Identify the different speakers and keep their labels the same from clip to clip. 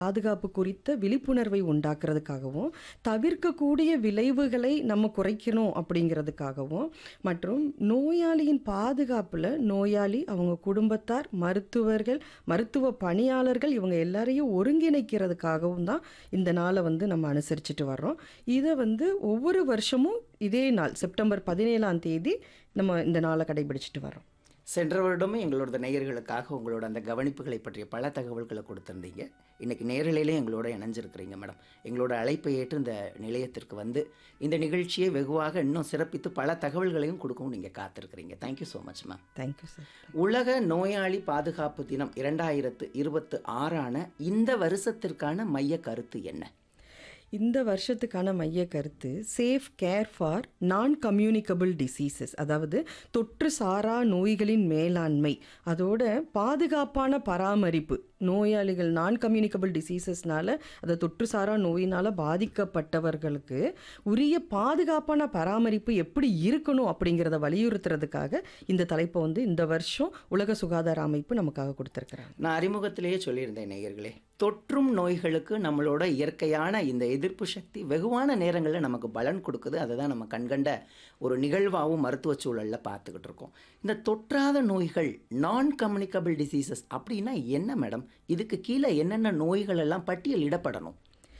Speaker 1: பாதுகாப்பு குறித்த விழிப்புணர்வை உண்டாக்குறதுக்காகவும் தவிர்க்கக்கூடிய விளைவுகளை நம்ம குறைக்கணும் அப்படிங்கிறதுக்காகவும் மற்றும் நோயாளியின் பாதுகாப்பில் நோயாளி அவங்க குடும்பத்தார் மருத்துவர்கள் மருத்துவ பணியாளர்கள் இவங்க எல்லாரையும் ஒருங்கிணைக்கிறதுக்காகவும் தான் இந்த நாளை வந்து நம்ம அனுசரிச்சுட்டு வர்றோம் இதை வந்து ஒவ்வொரு வருஷமும் இதே நாள் செப்டம்பர் பதினேழாம் தேதி நம்ம இந்த நாளை கடைபிடிச்சிட்டு வர்றோம்
Speaker 2: சென்ற வருடமே எங்களோட நேயர்களுக்காக உங்களோட அந்த கவனிப்புகளை பற்றிய பல தகவல்களை கொடுத்துருந்தீங்க இன்னைக்கு நேரலையிலே எங்களோட இணைஞ்சிருக்கிறீங்க மேடம் எங்களோட அழைப்பை ஏற்று இந்த நிலையத்திற்கு வந்து இந்த நிகழ்ச்சியை வெகுவாக இன்னும் சிறப்பித்து பல தகவல்களையும் கொடுக்கவும் நீங்கள் காத்திருக்கிறீங்க thank you so much ma'am
Speaker 1: thank you sir
Speaker 2: உலக நோயாளி பாதுகாப்பு தினம் இரண்டாயிரத்து இருபத்து ஆறான இந்த வருஷத்திற்கான மைய கருத்து என்ன
Speaker 1: இந்த வருஷத்துக்கான மைய கருத்து safe care for non communicable diseases அதாவது தொற்று சாரா நோய்களின் மேலாண்மை அதோட பாதுகாப்பான பராமரிப்பு நோயாளிகள் நான் கம்யூனிகபிள் டிசீசஸ்னால அதை தொற்று சாரா நோயினால் பாதிக்கப்பட்டவர்களுக்கு உரிய பாதுகாப்பான பராமரிப்பு எப்படி இருக்கணும் அப்படிங்கிறத வலியுறுத்துறதுக்காக இந்த தலைப்பை வந்து இந்த வருஷம் உலக சுகாதார அமைப்பு நமக்காக கொடுத்துருக்குறாங்க
Speaker 2: நான் அறிமுகத்திலேயே சொல்லியிருந்தேன் நேயர்களே தொற்றும் நோய்களுக்கு நம்மளோட இயற்கையான இந்த எதிர்ப்பு சக்தி வெகுவான நேரங்களில் நமக்கு பலன் கொடுக்குது அதை தான் நம்ம கண்கண்ட ஒரு நிகழ்வாகவும் மருத்துவ சூழலில் பார்த்துக்கிட்டு இருக்கோம் இந்த தொற்றாத நோய்கள் நான் கம்யூனிகபிள் டிசீசஸ் அப்படின்னா என்ன மேடம் இதுக்கு கீழே என்னென்ன நோய்கள் எல்லாம் பட்டியலிடப்படணும்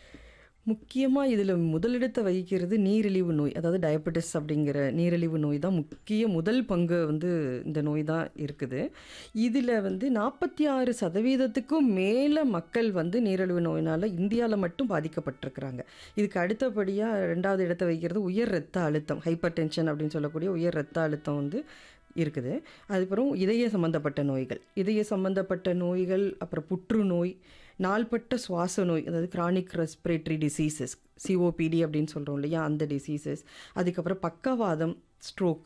Speaker 1: முக்கியமாக இதில் முதலிடத்தை வகிக்கிறது நீரிழிவு நோய் அதாவது டயபெட்டிஸ் அப்படிங்கிற நீரிழிவு நோய் தான் முக்கிய முதல் பங்கு வந்து இந்த நோய் தான் இருக்குது இதில் வந்து நாற்பத்தி ஆறு சதவீதத்துக்கும் மேலே மக்கள் வந்து நீரிழிவு நோயினால் இந்தியாவில் மட்டும் பாதிக்கப்பட்டிருக்கிறாங்க இதுக்கு அடுத்தபடியாக ரெண்டாவது இடத்தை வகிக்கிறது உயர் ரத்த அழுத்தம் ஹைப்பர் டென்ஷன் அப்படின்னு சொல்லக்கூடிய உயர் ரத்த அழுத்தம் வந்து இருக்குது அதுக்கப்புறம் இதய சம்மந்தப்பட்ட நோய்கள் இதய சம்மந்தப்பட்ட நோய்கள் அப்புறம் புற்றுநோய் நாள்பட்ட சுவாச நோய் அதாவது கிரானிக் ரெஸ்பிரேட்டரி டிசீசஸ் சிஓபிடி அப்படின்னு சொல்கிறோம் இல்லையா அந்த டிசீசஸ் அதுக்கப்புறம் பக்கவாதம் ஸ்ட்ரோக்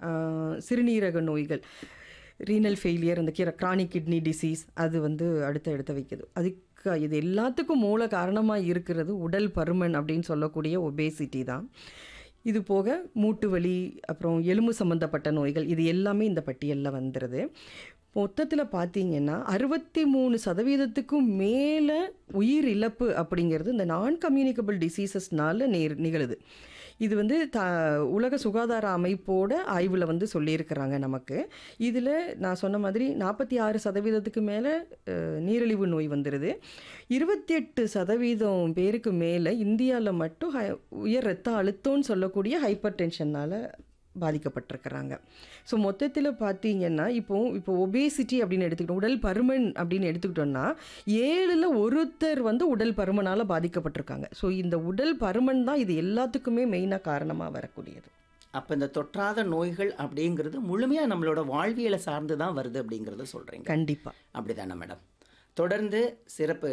Speaker 1: சிறுநீரக நோய்கள் ரீனல் ஃபெயிலியர் அந்த கிர கிரானிக் கிட்னி டிசீஸ் அது வந்து அடுத்த இடத்த வைக்குது அதுக்கு இது எல்லாத்துக்கும் மூல காரணமாக இருக்கிறது உடல் பருமன் அப்படின்னு சொல்லக்கூடிய ஒபேசிட்டி தான் இது போக மூட்டு வலி அப்புறம் எலும்பு சம்மந்தப்பட்ட நோய்கள் இது எல்லாமே இந்த பட்டியலில் வந்துடுது மொத்தத்தில் பார்த்தீங்கன்னா அறுபத்தி மூணு சதவீதத்துக்கும் மேலே உயிர் இழப்பு அப்படிங்கிறது இந்த நான் கம்யூனிகபிள் டிசீசஸ்னால நேர் நிகழுது இது வந்து த உலக சுகாதார அமைப்போட ஆய்வில் வந்து சொல்லியிருக்கிறாங்க நமக்கு இதில் நான் சொன்ன மாதிரி நாற்பத்தி ஆறு சதவீதத்துக்கு மேலே நீரிழிவு நோய் வந்துடுது இருபத்தி எட்டு சதவீதம் பேருக்கு மேலே இந்தியாவில் மட்டும் ஹை உயர் ரத்த அழுத்தம்னு சொல்லக்கூடிய ஹைப்பர் டென்ஷனால் பாதிக்கப்பட்டிருக்கிறாங்க ஸோ மொத்தத்தில் பார்த்தீங்கன்னா இப்போ இப்போ ஒபேசிட்டி அப்படின்னு எடுத்துக்கிட்டோம் உடல் பருமன் அப்படின்னு எடுத்துக்கிட்டோம்னா ஏழில் ஒருத்தர் வந்து உடல் பருமனால் பாதிக்கப்பட்டிருக்காங்க ஸோ இந்த உடல் பருமன் தான் இது எல்லாத்துக்குமே மெயினாக காரணமாக வரக்கூடியது
Speaker 2: அப்போ இந்த தொற்றாத நோய்கள் அப்படிங்கிறது முழுமையாக நம்மளோட வாழ்வியலை சார்ந்து தான் வருது அப்படிங்கிறத சொல்கிறீங்க
Speaker 1: கண்டிப்பாக
Speaker 2: அப்படிதானே மேடம் தொடர்ந்து சிறப்பு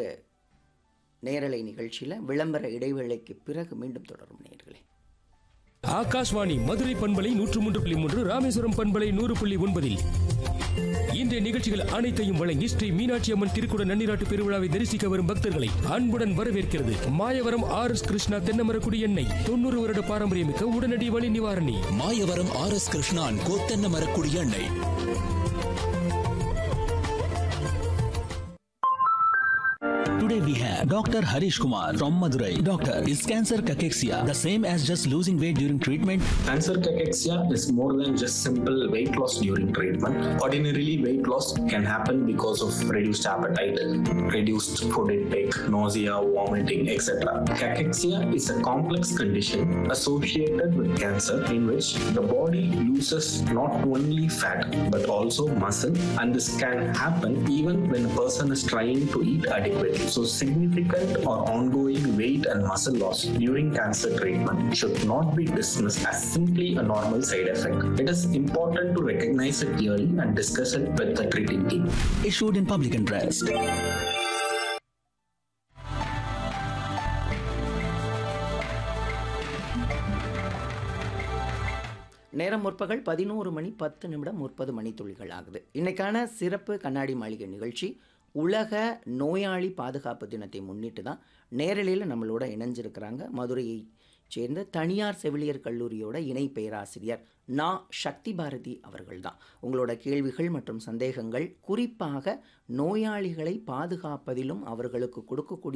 Speaker 2: நேரலை நிகழ்ச்சியில் விளம்பர இடைவேளைக்கு பிறகு மீண்டும் தொடரும் நேர்களே
Speaker 3: ஆகாஷ்வாணி மதுரை பண்பலை நூற்று மூன்று புள்ளி மூன்று ராமேஸ்வரம் பண்பலை நூறு புள்ளி ஒன்பதில் இன்றைய நிகழ்ச்சிகள் அனைத்தையும் வழங்கி ஸ்ரீ மீனாட்சி அம்மன் திருக்குட நன்னிராட்டு பெருவிழாவை தரிசிக்க வரும் பக்தர்களை அன்புடன் வரவேற்கிறது மாயவரம் ஆர் எஸ் கிருஷ்ணா தென்னமரக்குடி எண்ணெய் தொண்ணூறு வருட பாரம்பரியமிக்க உடனடி வலி நிவாரணி
Speaker 4: மாயவரம் ஆர் எஸ் கிருஷ்ணான் கோத்தென்ன மரக்குடி எண்ணெய் Today we have Dr. Harish Kumar from Madurai. Doctor, is cancer cachexia the same as just losing weight during treatment?
Speaker 5: Cancer cachexia is more than just simple weight loss during treatment. Ordinarily, weight loss can happen because of reduced appetite, reduced food intake, nausea, vomiting, etc. Cachexia is a complex condition associated with cancer in which the body loses not only fat but also muscle, and this can happen even when a person is trying to eat adequately. So, significant or ongoing weight and muscle loss during cancer treatment should not be dismissed as simply a normal side effect. It is important to recognize it early and discuss it with the treating team.
Speaker 4: Issued in public interest.
Speaker 2: நேரம் முற்பகல் பதினோரு மணி பத்து நிமிடம் முப்பது மணி துளிகள் ஆகுது இன்னைக்கான சிறப்பு கண்ணாடி மாளிகை நிகழ்ச்சி உலக நோயாளி பாதுகாப்பு தினத்தை முன்னிட்டு தான் நேரலையில் நம்மளோட இணைஞ்சிருக்கிறாங்க மதுரையை சேர்ந்த தனியார் செவிலியர் கல்லூரியோட இணை பேராசிரியர் நா சக்தி பாரதி அவர்கள் தான் உங்களோட கேள்விகள் மற்றும் சந்தேகங்கள் குறிப்பாக நோயாளிகளை பாதுகாப்பதிலும் அவர்களுக்கு கொடுக்கக்கூடிய